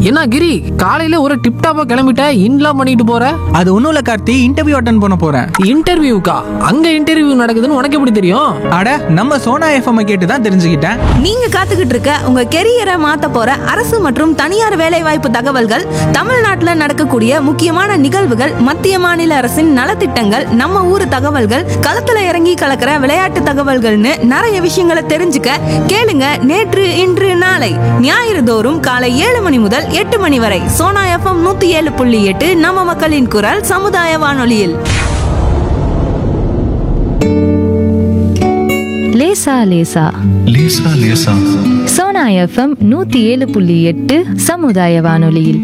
என்ன கிரி காலையில ஒரு டிப் டாப்பா கிளம்பிட்ட இன்லாம் பண்ணிட்டு போற அது ஒன்றும் இல்லை கார்த்தி இன்டர்வியூ அட்டன் பண்ண போகிறேன் இன்டர்வியூக்கா அங்க இன்டர்வியூ நடக்குதுன்னு உனக்கு எப்படி தெரியும் அட நம்ம சோனா எஃப்எம் கேட்டு தான் தெரிஞ்சுக்கிட்டேன் நீங்க காத்துக்கிட்டு இருக்க உங்க கெரியரை மாத்த போற அரசு மற்றும் தனியார் வேலைவாய்ப்பு தகவல்கள் தமிழ்நாட்டுல நடக்கக்கூடிய முக்கியமான நிகழ்வுகள் மத்திய மாநில அரசின் நலத்திட்டங்கள் நம்ம ஊர் தகவல்கள் களத்துல இறங்கி கலக்கிற விளையாட்டு தகவல்கள்னு நிறைய விஷயங்களை தெரிஞ்சுக்க கேளுங்க நேற்று இன்று நாளை ஞாயிறு தோறும் காலை ஏழு மணி முதல் எட்டு மணி வரை சோனா எஃப்எம் நூத்தி ஏழு புள்ளி எட்டு நம்ம மக்களின் குரல் சமுதாய வானொலியில் லேசா லேசா லேசா லேசா சோனா எஃப்எம் நூத்தி ஏழு புள்ளி எட்டு சமுதாய வானொலியில்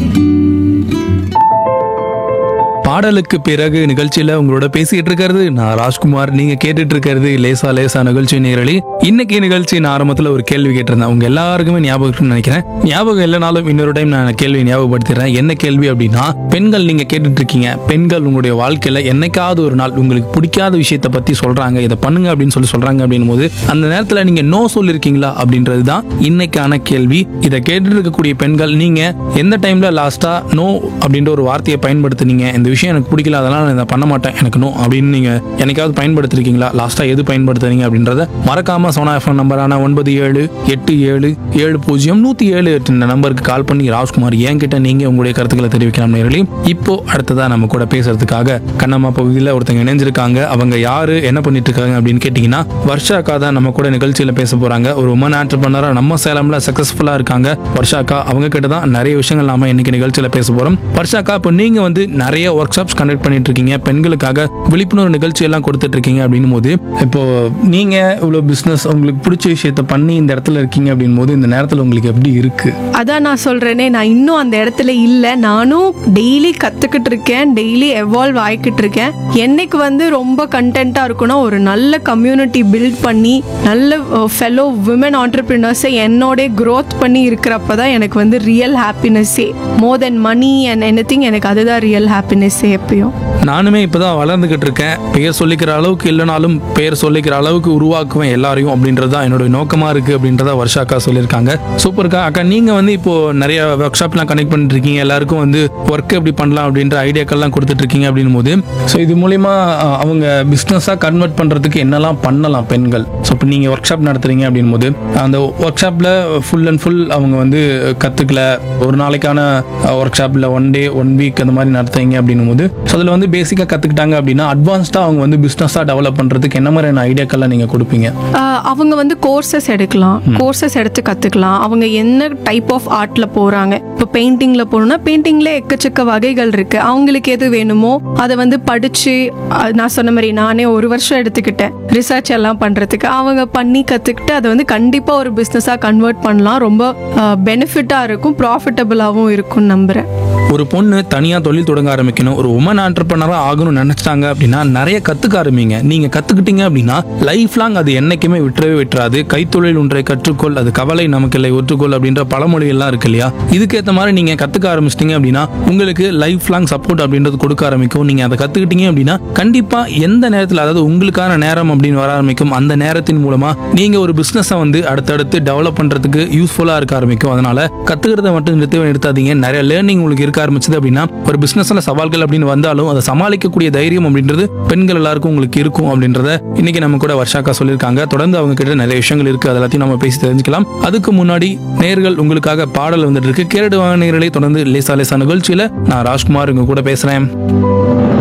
பாடலுக்கு பிறகு நிகழ்ச்சியில உங்களோட பேசிட்டு இருக்கிறது நான் ராஜ்குமார் நீங்க கேட்டுட்டு இருக்கிறது லேசா லேசா நிகழ்ச்சி நேரலி இன்னைக்கு நிகழ்ச்சியின் ஆரம்பத்துல ஒரு கேள்வி கேட்டிருந்தேன் உங்க எல்லாருக்குமே ஞாபகம் இருக்குன்னு நினைக்கிறேன் ஞாபகம் இல்லைனாலும் இன்னொரு டைம் நான் கேள்வி ஞாபகப்படுத்திடுறேன் என்ன கேள்வி அப்படின்னா பெண்கள் நீங்க கேட்டுட்டு இருக்கீங்க பெண்கள் உங்களுடைய வாழ்க்கையில என்னைக்காவது ஒரு நாள் உங்களுக்கு பிடிக்காத விஷயத்த பத்தி சொல்றாங்க இதை பண்ணுங்க அப்படின்னு சொல்லி சொல்றாங்க அப்படின்னும் போது அந்த நேரத்துல நீங்க நோ சொல்லிருக்கீங்களா அப்படின்றது தான் இன்னைக்கான கேள்வி இதை கேட்டுட்டு இருக்கக்கூடிய பெண்கள் நீங்க எந்த டைம்ல லாஸ்டா நோ அப்படின்ற ஒரு வார்த்தையை பயன்படுத்துனீங்க இந்த விஷயம் எனக்கு பிடிக்கல அதெல்லாம் நான் இதை பண்ண மாட்டேன் எனக்கு நோ அப்படின்னு நீங்க என்னைக்காவது பயன்படுத்திருக்கீங்களா லாஸ்டா எது பயன்படுத்துறீங்க அப்படின்றத மறக்காம சோனா எஃப்எம் நம்பரான ஒன்பது ஏழு எட்டு ஏழு ஏழு பூஜ்ஜியம் நூத்தி ஏழு எட்டு இந்த நம்பருக்கு கால் பண்ணி ராஜ்குமார் என்கிட்ட நீங்க உங்களுடைய கருத்துக்களை தெரிவிக்கலாம் நேர்களே இப்போ அடுத்ததா நம்ம கூட பேசுறதுக்காக கண்ணம்மா பகுதியில் ஒருத்தங்க இணைஞ்சிருக்காங்க அவங்க யாரு என்ன பண்ணிட்டு இருக்காங்க அப்படின்னு கேட்டீங்கன்னா வர்ஷாக்கா தான் நம்ம கூட நிகழ்ச்சியில பேச போறாங்க ஒரு உமன் ஆண்டர்பனரா நம்ம சேலம்ல சக்சஸ்ஃபுல்லா இருக்காங்க வர்ஷாக்கா அவங்க கிட்ட தான் நிறைய விஷயங்கள் நாம இன்னைக்கு நிகழ்ச்சியில பேச போறோம் வர்ஷாக்கா இப்போ நீங்க வந்து நிறைய ஒர்க் ஷாப்ஸ் கண்டக்ட் பண்ணிட்டு இருக்கீங்க பெண்களுக்காக விழிப்புணர்வு நிகழ்ச்சி எல்லாம் கொடுத்துட்டு இருக்கீங்க அப்படின்னும் போது இப்போ நீங்க இவ்வளவு பிசினஸ் உங்களுக்கு பிடிச்ச விஷயத்த பண்ணி இந்த இடத்துல இருக்கீங்க அப்படின்னும் போது இந்த நேரத்துல உங்களுக்கு எப்படி இருக்கு அதான் நான் சொல்றேனே நான் இன்னும் அந்த இடத்துல இல்லை நானும் டெய்லி கத்துக்கிட்டு இருக்கேன் டெய்லி எவால்வ் ஆகிக்கிட்டு இருக்கேன் என்னைக்கு வந்து ரொம்ப கண்டென்ட்டாக இருக்கும்னா ஒரு நல்ல கம்யூனிட்டி பில்ட் பண்ணி நல்ல ஃபெலோ விமன் ஆண்டர்பிரினர்ஸை என்னோட க்ரோத் பண்ணி இருக்கிறப்ப தான் எனக்கு வந்து ரியல் ஹாப்பினஸ்ஸே more than money and any எனக்கு அதுதான் ரியல் ஹாப்பினஸ்ஸே எப்பயும் நானுமே இப்பதான் வளர்ந்துகிட்டு இருக்கேன் பெயர் சொல்லிக்கிற அளவுக்கு இல்லைனாலும் பெயர் சொல்லிக்கிற அளவுக்கு உருவாக்குவேன் எல்லாரையும் அப்படின்றது தான் என்னோட நோக்கமா இருக்கு அப்படின்றத வர்ஷா அக்கா சொல்லியிருக்காங்க சூப்பர்க்கா அக்கா நீங்க வந்து இப்போ நிறைய ஒர்க் ஷாப்லாம் கனெக்ட் பண்ணிட்டு இருக்கீங்க எல்லாருக்கும் வந்து ஒர்க் எப்படி பண்ணலாம் அப்படின்ற ஐடியாக்கள்லாம் கொடுத்துட்டு இருக்கீங்க அப்படின்னும் போது ஸோ இது மூலியமா அஹ், அவங்க பிஸ்னஸாக கன்வெர்ட் பண்றதுக்கு என்னெல்லாம் பண்ணலாம் பெண்கள் ஸோ இப்போ நீங்க ஒர்க் ஷாப் நடத்துறீங்க அப்படின்னும் போது அந்த ஒர்க் ஷாப்ல ஃபுல் அண்ட் ஃபுல் அவங்க வந்து கத்துக்கல ஒரு நாளைக்கான ஒர்க் ஷாப்ல ஒன் டே ஒன் வீக் அந்த மாதிரி நடத்துறீங்க அப்படின்னும் போது ஸோ அதில் வந்து பேசிக்காக கற்றுக்கிட்டாங்க அப்படின்னா அட்வான்ஸ்டாக அவங்க வந்து பிஸ்னஸாக டெவலப் பண்ணுறதுக்கு என்ன மாதிரியான ஐடியாக்கள்லாம் நீங்கள் கொடுப்பீங்க ஆஹ் அவங்க வந்து கோர்சஸ் எடுக்கலாம் கோர்சஸ் எடுத்து கற்றுக்கலாம் அவங்க என்ன டைப் ஆஃப் ஆர்ட்ல போகிறாங்க இப்போ பெயிண்டிங்கில் போகணும்னா பெயிண்டிங்கில் எக்கச்சக்க வகைகள் இருக்கு அவங்களுக்கு எது வேணுமோ அதை வந்து படித்து நான் சொன்ன மாதிரி நானே ஒரு வருஷம் எடுத்துக்கிட்டேன் ரிசர்ச் எல்லாம் பண்ணுறதுக்கு அவங்க பண்ணி கற்றுக்கிட்டு அதை வந்து கண்டிப்பாக ஒரு பிஸ்னஸாக கன்வெர்ட் பண்ணலாம் ரொம்ப பெனிஃபிட்டாக இருக்கும் ப்ராஃபிட்டபுளாகவும் இருக்கும்னு நம்புகிறேன் ஒரு பொண்ணு தனியாக தொழில் தொடங்க ஆரம்பிக்கணும் ஒரு உமன் ஆண்டர்பனராக ஆகணும்னு நினச்சிட்டாங்க அப்படின்னா நிறைய கற்றுக்க ஆரம்பிங்க நீங்கள் கற்றுக்கிட்டீங்க அப்படின்னா லைஃப் லாங் அது என்னைக்குமே விட்டுறவே விட்டுறாது கைத்தொழில் ஒன்றை கற்றுக்கொள் அது கவலை நமக்கு இல்லை ஒற்றுக்கொள் அப்படின்ற பழமொழிகள்லாம் இருக்கு இல்லையா இதுக்கேற்ற மாதிரி நீங்கள் கற்றுக்க ஆரம்பிச்சிட்டீங்க அப்படின்னா உங்களுக்கு லைஃப் லாங் சப்போர்ட் அப்படின்றது கொடுக்க ஆரம்பிக்கும் நீங்கள் அதை கற்றுக்கிட்டீங்க அப்படின்னா கண்டிப்பாக எந்த நேரத்தில் அதாவது உங்களுக்கான நேரம் அப்படின்னு வர ஆரம்பிக்கும் அந்த நேரத்தின் மூலமாக நீங்கள் ஒரு பிஸ்னஸை வந்து அடுத்தடுத்து டெவலப் பண்ணுறதுக்கு யூஸ்ஃபுல்லாக இருக்க ஆரம்பிக்கும் அதனால கற்றுக்கிறத மட்டும் நிறுத்தவே நிறுத்தாதீங்க நிறைய லேர்னிங் உங்களுக்கு இருக்க ஆரம்பிச்சது அப்படின்னா ஒரு பிஸ்னஸில் சவால்கள் அப்படின்னு வந்தாலும் அதை சமாளிக்கக்கூடிய தைரியம் அப்படின்றது பெண்கள் எல்லாருக்கும் உங்களுக்கு இருக்கும் அப்படின்றத இன்னைக்கு நம்ம கூட வர்ஷாக்கா சொல்லியிருக்காங்க தொடர்ந்து அவங்க கிட்ட நிறைய விஷயங்கள் இருக்கு அது எல்லாத்தையும் நம்ம பேசி தெரிஞ்சுக்கலாம் அதுக்கு முன்னாடி நேர்கள் உங்களுக்காக பாடல் வந்துட்டு இருக்கு கேரடு நேர்களை தொடர்ந்து லேசா லேசா நிகழ்ச்சியில நான் ராஜ்குமார் உங்க கூட பேசுறேன்